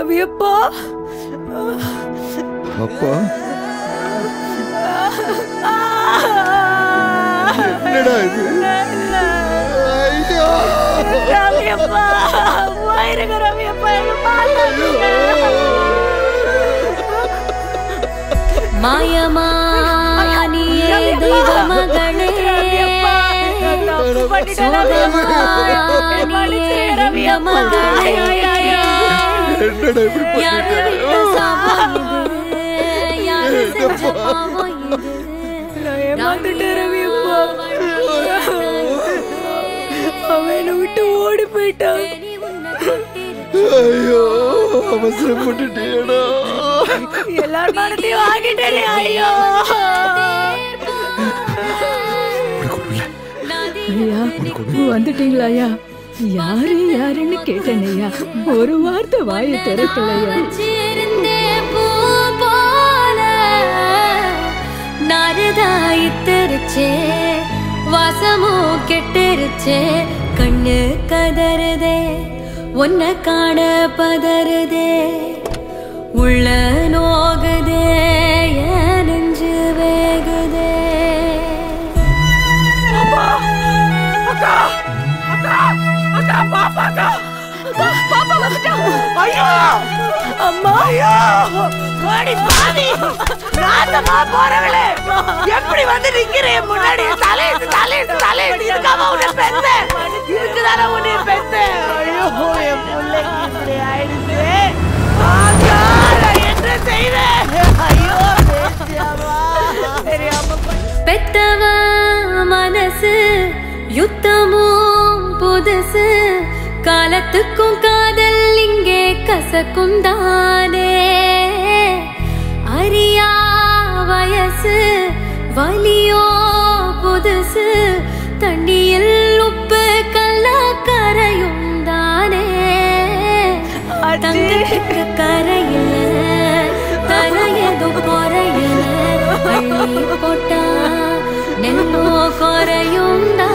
ரவியப்பா அப்பா என்னடா இது ஐயோ ரவியப்பா போயிருங்க ரவியப்பா என்ன பார்க்காதீங்க. மாயமானியே தெய்வ மகளே தப்பு பண்ணிட்டேன் சோகமானியே இந்த மகளே என்னடா இப்படி யாரு விட்ட சாபம் இது? யாரு செஞ்ச பாவம் இது? நான் ஏமாந்துட்டேன் ரவியப்பா அவன் என்னை விட்டு ஓடி போயிட்டான் நீ உன்னை தொட்டிரு. ஐயோ அவசரப்பட்டுட்டேடா எல்லார் மனத்தையும் வாங்கிட்டேனே ஐயோ ஐயா வந்துட்டீங்களா ஐயா யாரு யாருன்னு கேட்டேன் ஐயா ஒரு வார்த்தை வாயை திறக்கலையா வச்சிருந்தே பூ போல நாரதாயித்திருச்சே வாசமோ கெட்டுருச்சே கண்ணு கதறுதே உன்னை காண பதறுதே உள்ள நோகுதே என் நெஞ்சு வேகுதே ஐயோ அம்மா ஐயோ வாடி பாவி நாசமா போறவளே எப்படி வந்து நிக்கிறே முன்னாடி தலையிட்டு தலையிட்டு தலையிட்டு இருக்காம உன்னை பெத்த இருக்குதானே உன்னை பெத்த ஐயோ என் பிள்ளைக்கு இப்படி ஆயிடுச்சு ஆத்தா, நான் என்ன செய்வேன் ஐயோ பேசியாமா தெரியாம பண்ணி- பெத்தவ மனசு யுத்தமும் புதுசு காலத்துக்கும் காதல் இங்கே கசக்கும் தானே அறியா வயசு வலியோ புதுசு தண்ணியில் உப்பு கள்ளக்கரையும் தானே தங்கத்துக்கு கரையில தலையது குறையில அள்ளி போட்டா நெல்லோ குறையும் தானே